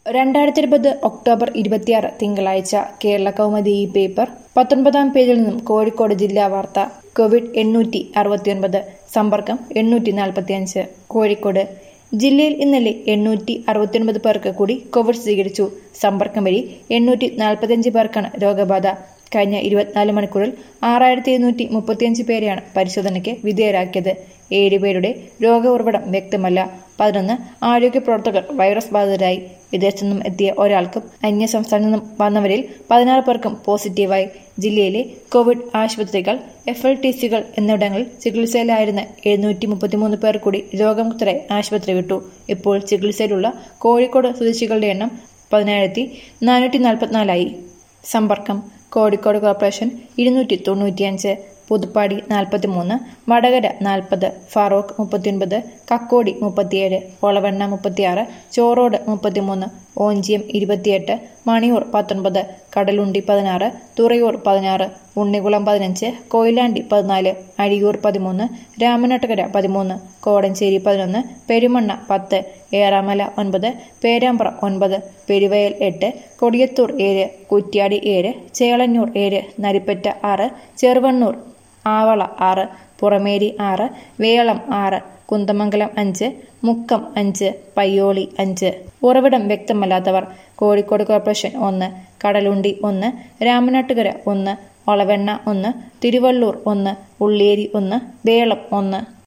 രണ്ടായിരത്തി ഇരുപത് ഒക്ടോബർ ഇരുപത്തിയാറ് തിങ്കളാഴ്ച കേരള കൗമുദി ഈ പേപ്പർ പത്തൊൻപതാം പേജിൽ നിന്നും കോഴിക്കോട് ജില്ലാ വാർത്ത കോവിഡ് എണ്ണൂറ്റി അറുപത്തിയൊൻപത് സമ്പർക്കം എണ്ണൂറ്റി നാൽപ്പത്തിയഞ്ച് കോഴിക്കോട് ജില്ലയിൽ ഇന്നലെ എണ്ണൂറ്റി അറുപത്തിയൊൻപത് പേർക്ക് കൂടി കോവിഡ് സ്ഥിരീകരിച്ചു സമ്പർക്കം വഴി എണ്ണൂറ്റി നാൽപ്പത്തിയഞ്ച് പേർക്കാണ് രോഗബാധ കഴിഞ്ഞ ഇരുപത്തിനാല് മണിക്കൂറിൽ ആറായിരത്തി എഴുന്നൂറ്റി മുപ്പത്തിയഞ്ച് പേരെയാണ് പരിശോധനയ്ക്ക് വിധേയരാക്കിയത് ഏഴുപേരുടെ രോഗ ഉറവിടം വ്യക്തമല്ല പതിനൊന്ന് ആരോഗ്യ പ്രവർത്തകർ വൈറസ് ബാധിതരായി വിദേശത്തു നിന്നും എത്തിയ ഒരാൾക്കും അന്യ സംസ്ഥാനത്തു നിന്നും വന്നവരിൽ പതിനാറ് പേർക്കും പോസിറ്റീവായി ജില്ലയിലെ കോവിഡ് ആശുപത്രികൾ എഫ് എൽ ടി സികൾ എന്നിവിടങ്ങളിൽ ചികിത്സയിലായിരുന്ന എഴുന്നൂറ്റി മുപ്പത്തിമൂന്ന് പേർ കൂടി രോഗമുക്തരായി ആശുപത്രി വിട്ടു ഇപ്പോൾ ചികിത്സയിലുള്ള കോഴിക്കോട് സ്വദേശികളുടെ എണ്ണം പതിനായിരത്തി നാനൂറ്റി നാൽപ്പത്തിനാലായി സമ്പർക്കം കോഴിക്കോട് കോർപ്പറേഷൻ ഇരുന്നൂറ്റി തൊണ്ണൂറ്റിയഞ്ച് പുതുപ്പാടി നാൽപ്പത്തിമൂന്ന് വടകര നാൽപ്പത് ഫാറൂഖ് മുപ്പത്തിയൊൻപത് കക്കോടി മുപ്പത്തിയേഴ് ഒളവെണ്ണ മുപ്പത്തിയാറ് ചോറോട് മുപ്പത്തിമൂന്ന് ഓഞ്ചിയം ഇരുപത്തിയെട്ട് മണിയൂർ പത്തൊൻപത് കടലുണ്ടി പതിനാറ് തുറയൂർ പതിനാറ് ഉണ്ണികുളം പതിനഞ്ച് കൊയിലാണ്ടി പതിനാല് അഴിയൂർ പതിമൂന്ന് രാമനാട്ടുകര പതിമൂന്ന് കോടഞ്ചേരി പതിനൊന്ന് പെരുമണ്ണ പത്ത് ഏറാമല ഒൻപത് പേരാമ്പ്ര ഒൻപത് പെരുവയൽ എട്ട് കൊടിയത്തൂർ ഏഴ് കുറ്റ്യാടി ഏഴ് ചേളന്നൂർ ഏഴ് നരിപ്പറ്റ ആറ് ചെറുവണ്ണൂർ ആവള ആറ് പുറമേരി ആറ് വേളം ആറ് കുന്തമംഗലം അഞ്ച് മുക്കം അഞ്ച് പയ്യോളി അഞ്ച് ഉറവിടം വ്യക്തമല്ലാത്തവർ കോഴിക്കോട് കോർപ്പറേഷൻ ഒന്ന് കടലുണ്ടി ഒന്ന് രാമനാട്ടുകര ഒന്ന് ഒളവെണ്ണ ഒന്ന് തിരുവള്ളൂർ ഒന്ന് ഉള്ളിയേരി ഒന്ന് വേളം ഒന്ന്